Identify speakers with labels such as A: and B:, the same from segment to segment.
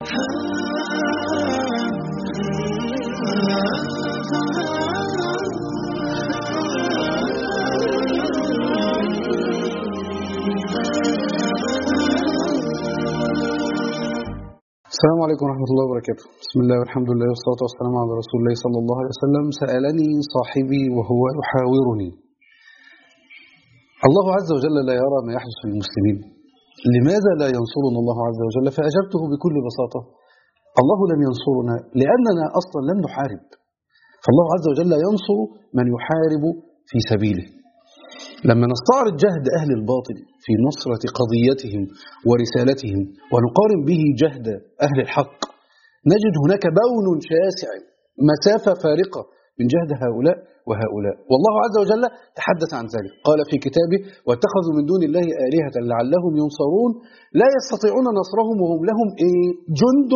A: السلام عليكم ورحمة الله وبركاته بسم الله والحمد لله والصلاة والسلام على رسول الله صلى الله عليه وسلم سألني صاحبي وهو يحاورني الله عز وجل لا يرى ما يحدث للمسلمين لماذا لا ينصرنا الله عز وجل فأجبته بكل بساطة الله لم ينصرنا لأننا أصلا لم نحارب فالله عز وجل ينصر من يحارب في سبيله لما نستعرض جهد أهل الباطل في نصرة قضيتهم ورسالتهم ونقارن به جهد أهل الحق نجد هناك بون شاسع مسافة فارقة من جهد هؤلاء وهؤلاء والله عز وجل تحدث عن ذلك قال في كتابه واتخذوا من دون الله آلهة لعلهم ينصرون لا يستطيعون نصرهم وهم لهم إيه؟ جند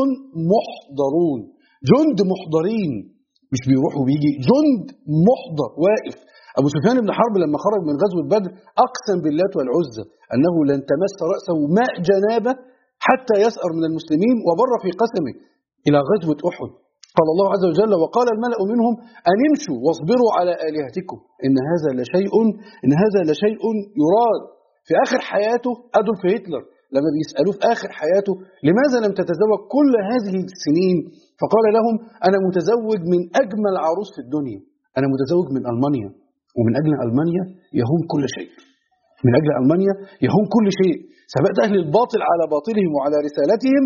A: محضرون جند محضرين مش بيروح وبيجي جند محضر واقف أبو سفيان بن حرب لما خرج من غزوة بدر أقسم باللات والعزى أنه لن تمس رأسه ماء جنابة حتى يسأر من المسلمين وبر في قسمه إلى غزوة أحد قال الله عز وجل وقال الملأ منهم أن امشوا واصبروا على آلهتكم إن هذا لشيء إن هذا لشيء يراد في آخر حياته أدولف هتلر لما بيسألوه في آخر حياته لماذا لم تتزوج كل هذه السنين فقال لهم أنا متزوج من أجمل عروس في الدنيا أنا متزوج من ألمانيا ومن أجل ألمانيا يهون كل شيء من أجل ألمانيا يهون كل شيء ثبات أهل الباطل على باطلهم وعلى رسالتهم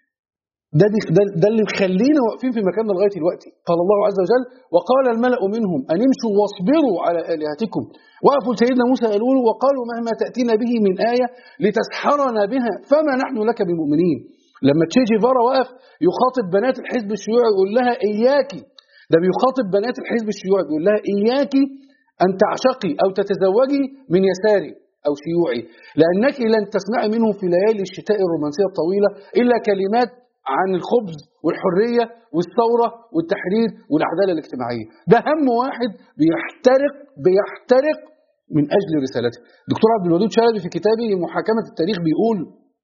A: ده, ده, ده اللي مخلينا واقفين في مكاننا لغايه دلوقتي قال الله عز وجل وقال الملأ منهم أن امشوا واصبروا على آلهتكم وقفوا سيدنا موسى قالوا له وقالوا مهما تأتينا به من آية لتسحرنا بها فما نحن لك بمؤمنين لما تشي جيفارا وقف يخاطب بنات الحزب الشيوعي يقول لها إياكي ده بيخاطب بنات الحزب الشيوعي بيقول لها إياكي أن تعشقي أو تتزوجي من يساري أو شيوعي لأنك لن تسمعي منه في ليالي الشتاء الرومانسية الطويلة إلا كلمات عن الخبز والحرية والثورة والتحرير والعدالة الاجتماعية ده هم واحد بيحترق بيحترق من أجل رسالته دكتور عبد الودود شلبي في كتابه محاكمة التاريخ بيقول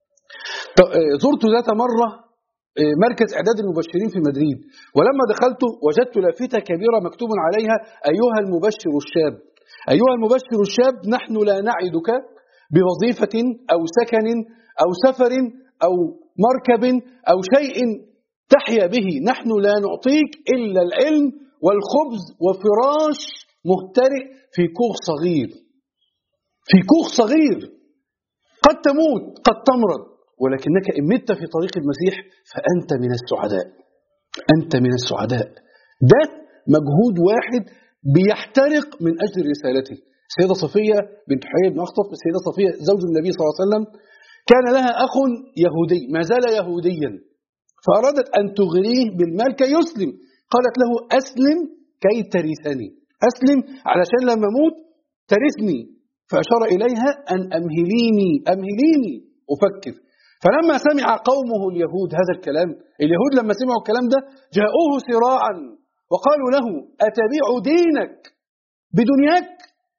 A: زرت ذات مرة مركز إعداد المبشرين في مدريد ولما دخلت وجدت لافتة كبيرة مكتوب عليها أيها المبشر الشاب أيها المبشر الشاب نحن لا نعدك بوظيفة أو سكن أو سفر أو مركب أو شيء تحيا به نحن لا نعطيك إلا العلم والخبز وفراش مهترئ في كوخ صغير في كوخ صغير قد تموت قد تمرض ولكنك إن مت في طريق المسيح فأنت من السعداء أنت من السعداء ده مجهود واحد بيحترق من أجل رسالته السيدة صفية بنت حيي بن أخطب السيدة صفية زوج النبي صلى الله عليه وسلم كان لها أخ يهودي ما زال يهوديا فأرادت أن تغريه بالمال كي يسلم قالت له أسلم كي ترثني أسلم علشان لما أموت ترثني فأشار إليها أن أمهليني أمهليني أفكر فلما سمع قومه اليهود هذا الكلام اليهود لما سمعوا الكلام ده جاءوه سراعا وقالوا له أتبيع دينك بدنياك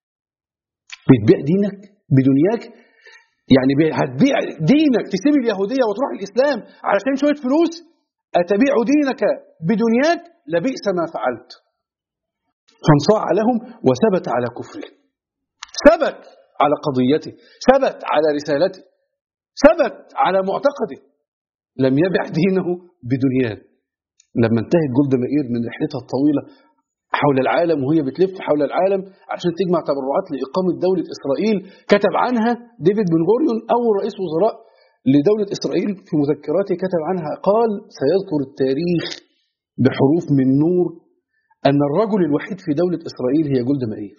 A: بتبيع دينك بدنياك يعني هتبيع دينك تسيب اليهودية وتروح الإسلام علشان شوية فلوس أتبيع دينك بدنياك لبئس ما فعلت فانصاع لهم وثبت على كفره ثبت على قضيته ثبت على رسالته ثبت على معتقده لم يبع دينه بدنياه لما انتهت جولدا مائير من رحلتها الطويلة حول العالم وهي بتلف حول العالم عشان تجمع تبرعات لإقامة دولة إسرائيل كتب عنها ديفيد بن غوريون أول رئيس وزراء لدولة إسرائيل في مذكراته كتب عنها قال سيذكر التاريخ بحروف من نور أن الرجل الوحيد في دولة إسرائيل هي جولدا مائير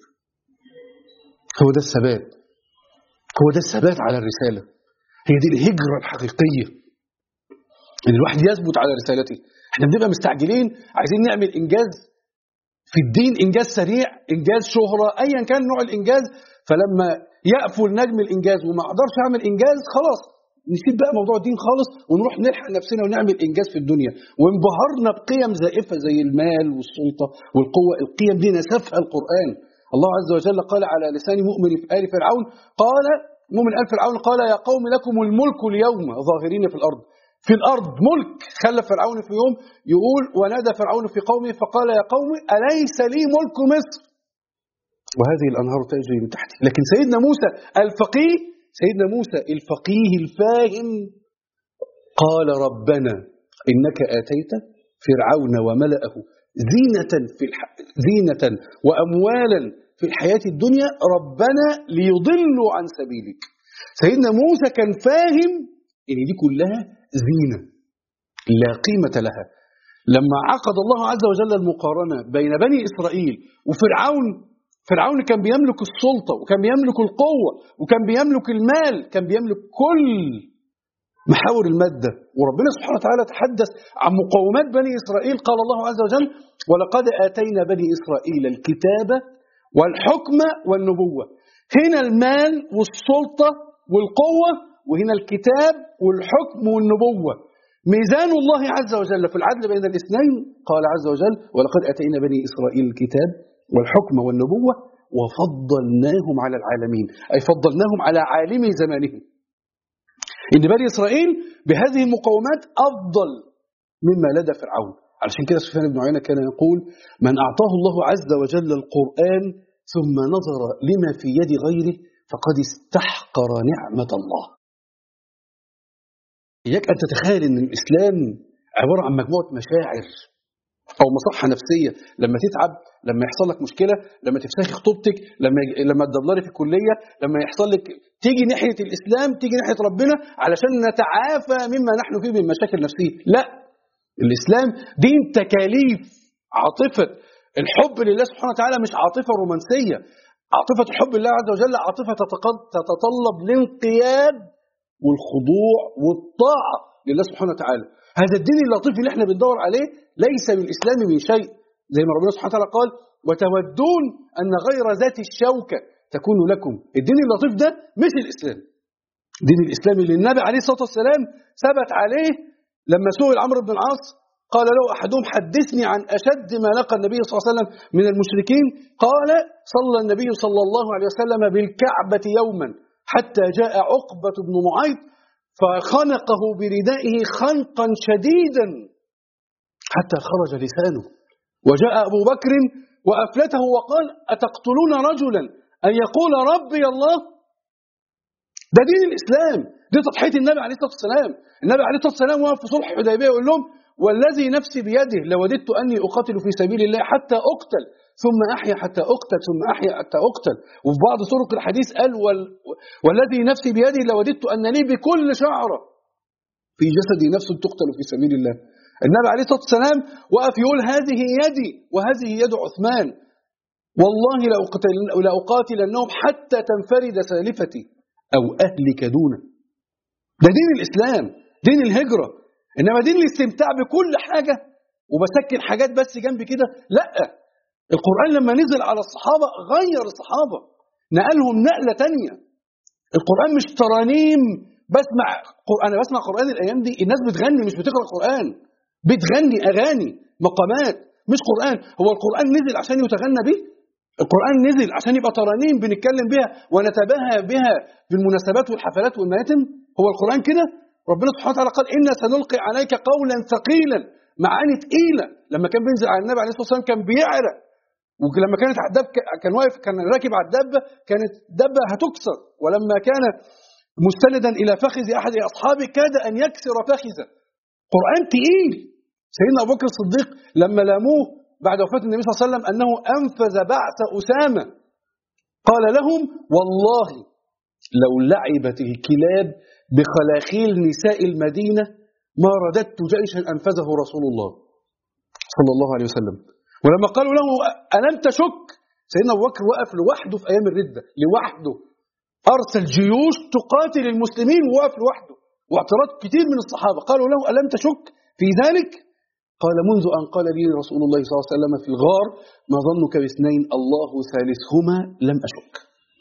A: هو ده الثبات هو ده الثبات على الرسالة هي دي الهجرة الحقيقية ان الواحد يثبت على رسالته احنا بنبقى مستعجلين عايزين نعمل انجاز في الدين انجاز سريع انجاز شهرة ايا كان نوع الانجاز فلما يقفل نجم الانجاز وما اقدرش اعمل انجاز خلاص نسيب بقى موضوع الدين خالص ونروح نلحق نفسنا ونعمل انجاز في الدنيا وانبهرنا بقيم زائفه زي المال والسلطه والقوه القيم دي نسفها القران الله عز وجل قال على لسان مؤمن في ال فرعون قال مؤمن ال فرعون قال يا قوم لكم الملك اليوم ظاهرين في الارض في الأرض ملك خلى فرعون في يوم يقول ونادى فرعون في قومه فقال يا قوم أليس لي ملك مصر وهذه الأنهار تجري من تحتي لكن سيدنا موسى الفقيه سيدنا موسى الفقيه الفاهم قال ربنا إنك آتيت فرعون وملأه زينة في الح... زينة وأموالا في الحياة الدنيا ربنا ليضلوا عن سبيلك سيدنا موسى كان فاهم ان دي كلها زينه لا قيمه لها لما عقد الله عز وجل المقارنه بين بني اسرائيل وفرعون فرعون كان بيملك السلطه وكان بيملك القوه وكان بيملك المال كان بيملك كل محاور الماده وربنا سبحانه وتعالى تحدث عن مقومات بني اسرائيل قال الله عز وجل ولقد اتينا بني اسرائيل الكتاب والحكم والنبوه هنا المال والسلطه والقوه وهنا الكتاب والحكم والنبوة ميزان الله عز وجل في العدل بين الاثنين قال عز وجل ولقد أتينا بني إسرائيل الكتاب والحكم والنبوة وفضلناهم على العالمين أي فضلناهم على عالم زمانهم إن بني إسرائيل بهذه المقومات أفضل مما لدى فرعون علشان كده سفيان بن عيينة كان يقول من أعطاه الله عز وجل القرآن ثم نظر لما في يد غيره فقد استحقر نعمة الله إياك أن تتخيل أن الإسلام عبارة عن مجموعة مشاعر أو مصحة نفسية لما تتعب لما يحصل لك مشكلة لما تفسخي خطوبتك لما لما تدبلري في الكلية لما يحصل لك تيجي ناحية الإسلام تيجي ناحية ربنا علشان نتعافى مما نحن فيه من مشاكل نفسية لا الإسلام دين تكاليف عاطفة الحب لله سبحانه وتعالى مش عاطفة رومانسية عاطفة الحب لله عز وجل عاطفة تتطلب الانقياد والخضوع والطاعة لله سبحانه وتعالى هذا الدين اللطيف اللي احنا بندور عليه ليس بالإسلام من شيء زي ما ربنا سبحانه وتعالى قال وتودون أن غير ذات الشوكة تكون لكم الدين اللطيف ده مش الإسلام دين الإسلام اللي النبي عليه الصلاة والسلام ثبت عليه لما سئل عمرو بن العاص قال له أحدهم حدثني عن أشد ما لقى النبي صلى الله عليه وسلم من المشركين قال صلى النبي صلى الله عليه وسلم بالكعبة يوما حتى جاء عقبة بن معيط فخنقه بردائه خنقا شديدا حتى خرج لسانه وجاء أبو بكر وأفلته وقال أتقتلون رجلا أن يقول ربي الله ده دين الإسلام دي تضحية النبي عليه الصلاة والسلام النبي عليه الصلاة والسلام وقف في صلح الحديبية يقول لهم والذي نفسي بيده لوددت أني أقاتل في سبيل الله حتى أقتل ثم أحيا حتى أقتل ثم أحيا حتى أقتل وفي بعض طرق الحديث قال وال... والذي نفسي بيده لوددت أن لي بكل شعرة في جسدي نفس تقتل في سبيل الله النبي عليه الصلاة والسلام وقف يقول هذه يدي وهذه يد عثمان والله لأقاتلنهم حتى تنفرد سالفتي أو أهلك دونه ده دين الإسلام دين الهجرة إنما دين الاستمتاع بكل حاجة وبسكن حاجات بس جنب كده لا القرآن لما نزل على الصحابة غير الصحابة نقلهم نقلة تانية القرآن مش ترانيم بسمع أنا بسمع قرآن الأيام دي الناس بتغني مش بتقرأ قرآن بتغني أغاني مقامات مش قرآن هو القرآن نزل عشان يتغنى به القرآن نزل عشان يبقى ترانيم بنتكلم بها ونتباهى بها في المناسبات والحفلات والماتم هو القرآن كده ربنا سبحانه وتعالى قال إنا سنلقي عليك قولا ثقيلا معاني تقيلة لما كان بينزل على النبي عليه الصلاة والسلام كان بيعرق ولما كانت على الدب كان واقف كان راكب على الدبه كانت دبه هتكسر ولما كان مستندا الى فخذ احد اصحابه كاد ان يكسر فخذه قران تقيل سيدنا ابو بكر الصديق لما لاموه بعد وفاه النبي صلى الله عليه وسلم انه انفذ بعث اسامه قال لهم والله لو لعبت الكلاب بخلاخيل نساء المدينه ما رددت جيشا انفذه رسول الله صلى الله عليه وسلم ولما قالوا له ألم تشك سيدنا أبو بكر وقف لوحده في أيام الردة لوحده أرسل جيوش تقاتل المسلمين ووقف لوحده واعتراض كتير من الصحابة قالوا له ألم تشك في ذلك قال منذ أن قال لي رسول الله صلى الله عليه وسلم في الغار ما ظنك باثنين الله ثالثهما لم أشك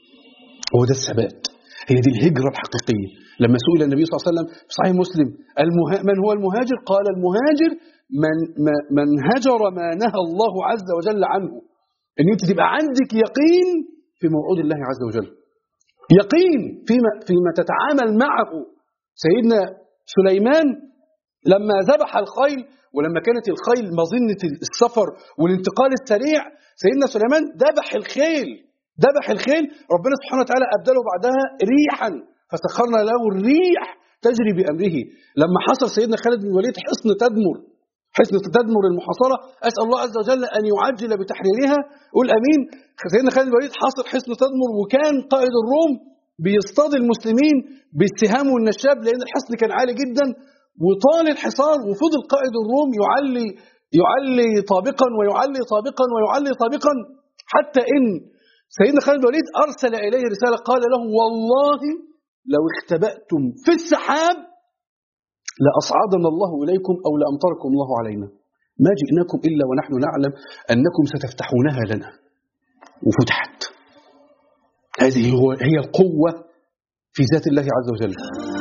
A: هو ده الثبات هي دي الهجرة الحقيقية لما سئل النبي صلى الله عليه وسلم في صحيح مسلم المه... من هو المهاجر قال المهاجر من, من هجر ما نهى الله عز وجل عنه ان انت تبقى عندك يقين في موعود الله عز وجل يقين فيما, فيما تتعامل معه سيدنا سليمان لما ذبح الخيل ولما كانت الخيل مظنة السفر والانتقال السريع سيدنا سليمان ذبح الخيل ذبح الخيل ربنا سبحانه وتعالى أبدله بعدها ريحا فسخرنا له الريح تجري بأمره لما حصل سيدنا خالد بن الوليد حصن تدمر حصن تدمر المحاصرة أسأل الله عز وجل أن يعجل بتحريرها قول أمين سيدنا خالد بن الوليد حاصر حصن تدمر وكان قائد الروم بيصطاد المسلمين بالسهام والنشاب لأن الحصن كان عالي جدا وطال الحصار وفضل قائد الروم يعلي يعلي طابقا ويعلي طابقا ويعلي طابقا حتى إن سيدنا خالد الوليد أرسل إليه رسالة قال له والله لو اختبأتم في السحاب لأصعدنا الله إليكم أو لأمطركم الله علينا ما جئناكم إلا ونحن نعلم أنكم ستفتحونها لنا وفتحت هذه هو هي القوة في ذات الله عز وجل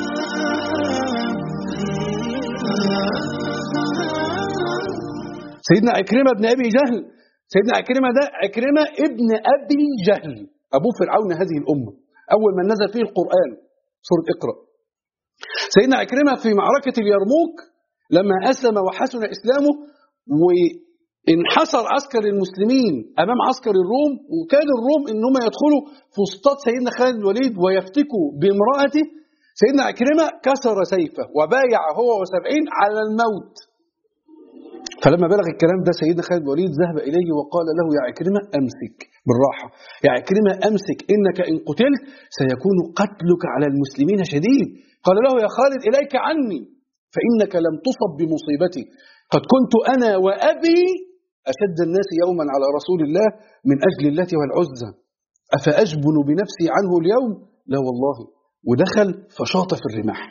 A: سيدنا عكرمة بن أبي جهل سيدنا عكرمة ده عكرمة ابن أبي جهل أبو فرعون هذه الأمة أول من نزل فيه القرآن سورة اقرأ سيدنا عكرمة في معركة اليرموك لما أسلم وحسن إسلامه وانحصر عسكر المسلمين أمام عسكر الروم وكان الروم إنهم يدخلوا في وسطات سيدنا خالد الوليد ويفتكوا بامرأته سيدنا عكرمة كسر سيفه وبايع هو وسبعين على الموت فلما بلغ الكلام ده سيدنا خالد بن الوليد ذهب إليه وقال له يا عكرمة أمسك بالراحة يا عكرمة أمسك إنك إن قتلت سيكون قتلك على المسلمين شديد قال له يا خالد إليك عني فإنك لم تصب بمصيبتي قد كنت أنا وأبي أشد الناس يوما على رسول الله من أجل الله والعزة أفأجبن بنفسي عنه اليوم لا والله ودخل فشاط في الرماح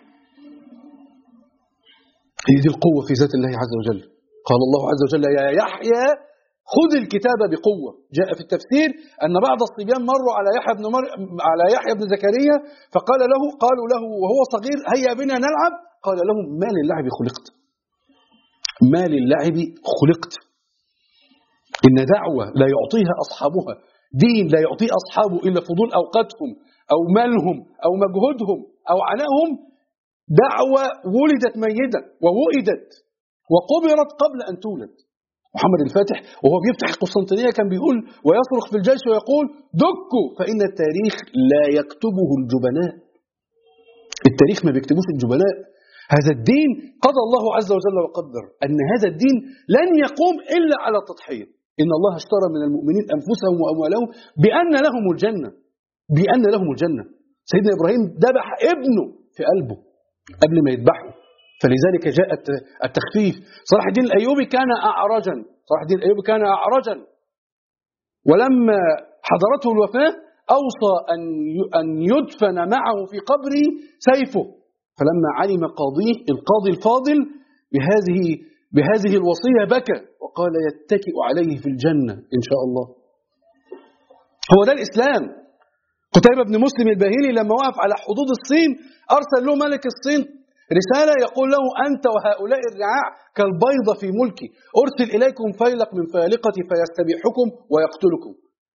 A: هذه القوة في ذات الله عز وجل قال الله عز وجل يا يحيى خذ الكتاب بقوة جاء في التفسير أن بعض الصبيان مروا على يحيى بن مر... على يحيى بن زكريا فقال له قالوا له وهو صغير هيا بنا نلعب قال لهم ما للعب خلقت ما للعب خلقت إن دعوة لا يعطيها أصحابها دين لا يعطيه أصحابه إلا فضول أوقاتهم أو مالهم أو مجهودهم أو عنائهم دعوة ولدت ميتا ووئدت وقبرت قبل أن تولد محمد الفاتح وهو بيفتح القسطنطينية كان بيقول ويصرخ في الجيش ويقول دكوا فإن التاريخ لا يكتبه الجبناء التاريخ ما بيكتبوش الجبناء هذا الدين قضى الله عز وجل وقدر أن هذا الدين لن يقوم إلا على التضحية إن الله اشترى من المؤمنين أنفسهم وأموالهم بأن لهم الجنة بأن لهم الجنة سيدنا إبراهيم ذبح ابنه في قلبه قبل ما يذبحه فلذلك جاء التخفيف صلاح الدين الأيوبي كان أعرجا صلاح الدين الأيوبي كان أعرجا ولما حضرته الوفاة أوصى أن أن يدفن معه في قبره سيفه فلما علم قاضيه القاضي الفاضل بهذه بهذه الوصية بكى وقال يتكئ عليه في الجنة إن شاء الله هو ده الإسلام قتيبة بن مسلم الباهلي لما وقف على حدود الصين أرسل له ملك الصين رسالة يقول له أنت وهؤلاء الرعاع كالبيضة في ملكي أرسل إليكم فيلق من فالقتي فيستبيحكم ويقتلكم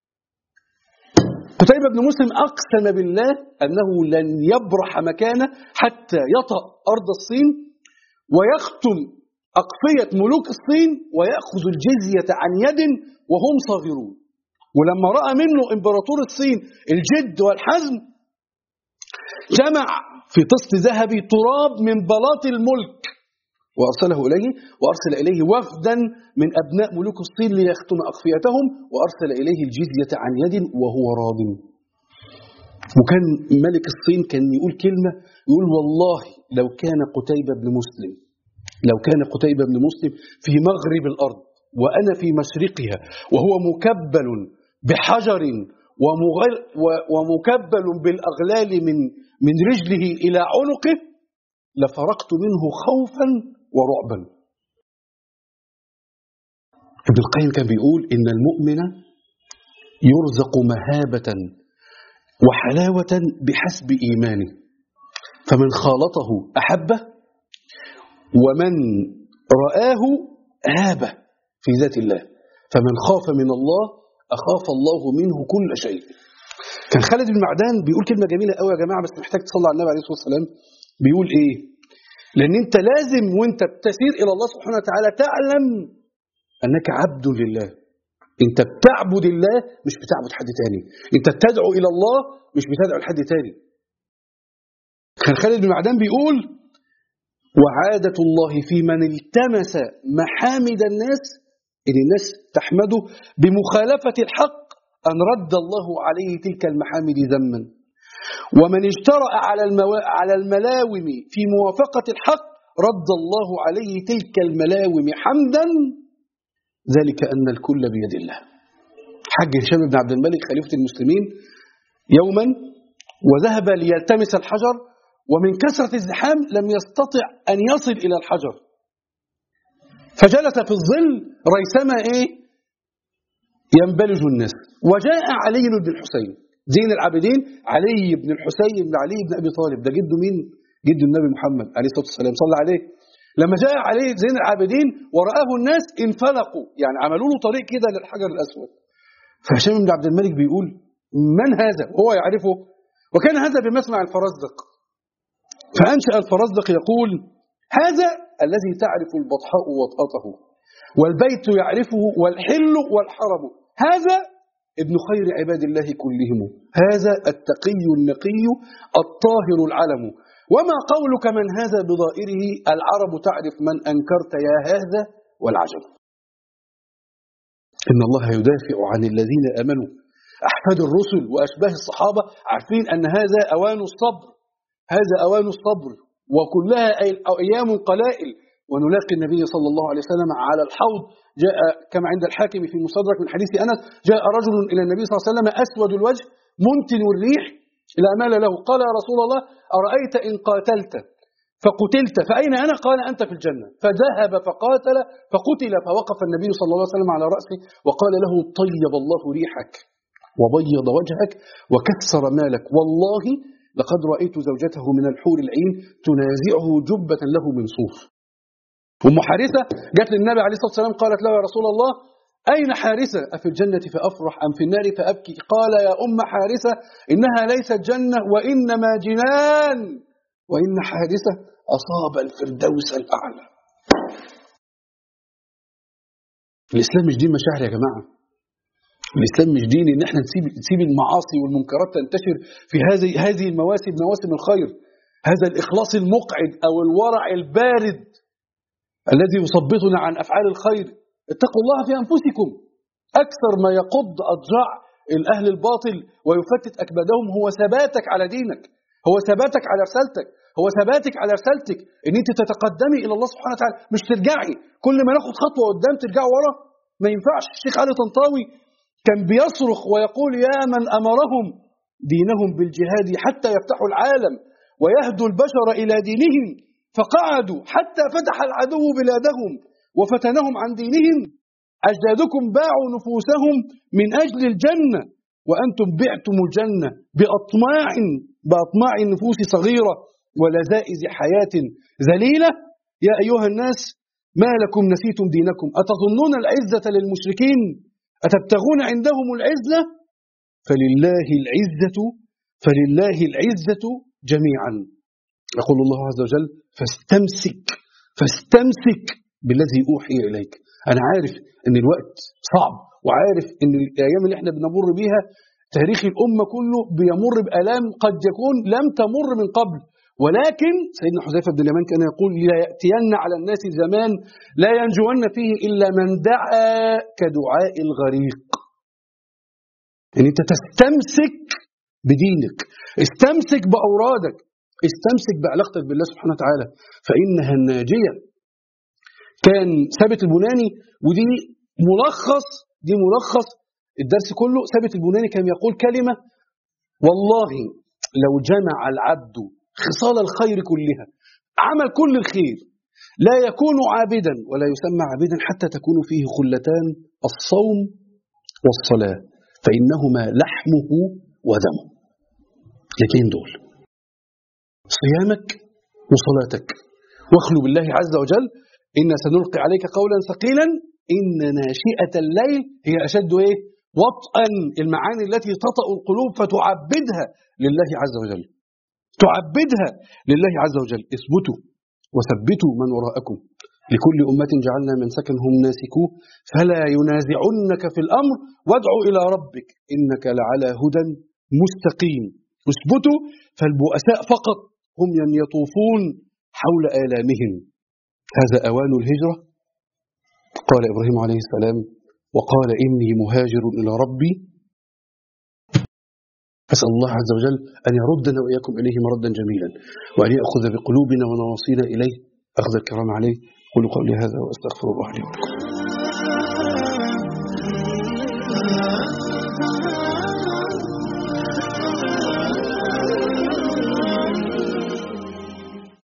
A: قتيبة بن مسلم أقسم بالله أنه لن يبرح مكانه حتى يطأ أرض الصين ويختم أقفية ملوك الصين ويأخذ الجزية عن يد وهم صاغرون ولما رأى منه إمبراطور الصين الجد والحزم جمع في طست ذهبي تراب من بلاط الملك وأرسله إليه وأرسل إليه وفدا من أبناء ملوك الصين ليختم أقفيتهم وأرسل إليه الجزية عن يد وهو راض وكان ملك الصين كان يقول كلمة يقول والله لو كان قتيبة بن مسلم لو كان قتيبة بن مسلم في مغرب الأرض وأنا في مشرقها وهو مكبل بحجر ومكبل بالأغلال من من رجله إلى عنقه لفرقت منه خوفا ورعبا ابن القيم كان بيقول إن المؤمن يرزق مهابة وحلاوة بحسب إيمانه فمن خالطه أحبه ومن رآه هابه في ذات الله فمن خاف من الله أخاف الله منه كل شيء كان خالد بن معدان بيقول كلمة جميلة قوي يا جماعة بس محتاج تصلي على النبي عليه الصلاة والسلام بيقول إيه لأن أنت لازم وأنت بتسير إلى الله سبحانه وتعالى تعلم أنك عبد لله أنت بتعبد الله مش بتعبد حد تاني أنت بتدعو إلى الله مش بتدعو لحد تاني كان خالد بن معدان بيقول وعادة الله في من التمس محامد الناس إن الناس تحمده بمخالفة الحق أن رد الله عليه تلك المحامد ذما ومن اجترأ على, المو... على الملاوم في موافقة الحق رد الله عليه تلك الملاوم حمدا ذلك أن الكل بيد الله حج هشام بن عبد الملك خليفة المسلمين يوما وذهب ليلتمس الحجر ومن كثرة الزحام لم يستطع أن يصل إلى الحجر فجلس في الظل ريثما إيه ينبلج الناس وجاء علي بن الحسين زين العابدين علي بن الحسين بن علي بن أبي طالب ده جده مين جد النبي محمد عليه الصلاة والسلام صلى عليه لما جاء عليه زين العابدين ورآه الناس انفلقوا يعني عملوا له طريق كده للحجر الأسود فهشام بن عبد الملك بيقول من هذا هو يعرفه وكان هذا بمسمع الفرزدق فأنشأ الفرزدق يقول هذا الذي تعرف البطحاء وطأته والبيت يعرفه والحل والحرم هذا ابن خير عباد الله كلهم هذا التقي النقي الطاهر العلم وما قولك من هذا بضائره العرب تعرف من أنكرت يا هذا والعجب إن الله يدافع عن الذين أمنوا أحفاد الرسل وأشباه الصحابة عارفين أن هذا أوان الصبر هذا أوان الصبر وكلها أيام قلائل ونلاقي النبي صلى الله عليه وسلم على الحوض جاء كما عند الحاكم في مصدرك من حديث أنس جاء رجل إلى النبي صلى الله عليه وسلم أسود الوجه منتن الريح لا مال له قال يا رسول الله أرأيت إن قاتلت فقتلت فأين أنا قال أنت في الجنة فذهب فقاتل فقتل فوقف النبي صلى الله عليه وسلم على رأسه وقال له طيب الله ريحك وبيض وجهك وكسر مالك والله لقد رأيت زوجته من الحور العين تنازعه جبة له من صوف أم حارثة جاءت للنبي عليه الصلاة والسلام قالت له يا رسول الله أين حارثة أفي الجنة فأفرح أم في النار فأبكي قال يا أم حارثة إنها ليست جنة وإنما جنان وإن حارثة أصاب الفردوس الأعلى الإسلام مش دين مشاعر يا جماعة الإسلام مش دين إن احنا نسيب, نسيب المعاصي والمنكرات تنتشر في هذه هذه المواسم مواسم الخير هذا الإخلاص المقعد أو الورع البارد الذي يثبطنا عن أفعال الخير اتقوا الله في أنفسكم أكثر ما يقض أضجاع الأهل الباطل ويفتت أكبادهم هو ثباتك على دينك هو ثباتك على رسالتك هو ثباتك على رسالتك ان انت تتقدمي الى الله سبحانه وتعالى مش ترجعي كل ما ناخد خطوه قدام ترجعي ورا ما ينفعش الشيخ علي طنطاوي كان بيصرخ ويقول يا من امرهم دينهم بالجهاد حتى يفتحوا العالم ويهدوا البشر الى دينهم فقعدوا حتى فتح العدو بلادهم وفتنهم عن دينهم أجدادكم باعوا نفوسهم من أجل الجنة وأنتم بعتم الجنة بأطماع بأطماع النفوس صغيرة ولذائذ حياة ذليلة يا أيها الناس ما لكم نسيتم دينكم أتظنون العزة للمشركين أتبتغون عندهم العزة فلله العزة فلله العزة جميعا يقول الله عز وجل فاستمسك فاستمسك بالذي أوحي إليك أنا عارف أن الوقت صعب وعارف أن الأيام اللي احنا بنمر بيها تاريخ الأمة كله بيمر بألام قد يكون لم تمر من قبل ولكن سيدنا حذيفة بن اليمان كان يقول لا يأتين على الناس زمان لا ينجون فيه إلا من دعا كدعاء الغريق يعني أنت تستمسك بدينك استمسك بأورادك استمسك بعلاقتك بالله سبحانه وتعالى فإنها الناجية كان ثابت البناني ودي ملخص دي ملخص الدرس كله ثابت البناني كان يقول كلمة والله لو جمع العبد خصال الخير كلها عمل كل الخير لا يكون عابدا ولا يسمى عابدا حتى تكون فيه خلتان الصوم والصلاة فإنهما لحمه ودمه الاثنين دول صيامك وصلاتك واخلو بالله عز وجل إنا سنلقي عليك قولا ثقيلا إن ناشئة الليل هي أشد إيه؟ وطئا المعاني التي تطأ القلوب فتعبدها لله عز وجل تعبدها لله عز وجل اثبتوا وثبتوا من وراءكم لكل أمة جعلنا من سكنهم ناسكوه فلا ينازعنك في الأمر وادع إلى ربك إنك لعلى هدى مستقيم اثبتوا فالبؤساء فقط هم من يطوفون حول آلامهم هذا أوان الهجرة قال إبراهيم عليه السلام وقال إني مهاجر إلى ربي أسأل الله عز وجل أن يردنا وإياكم إليه مردا جميلا وأن يأخذ بقلوبنا ونواصينا إليه أخذ الكرام عليه قولوا قولي هذا وأستغفر الله لي ولكم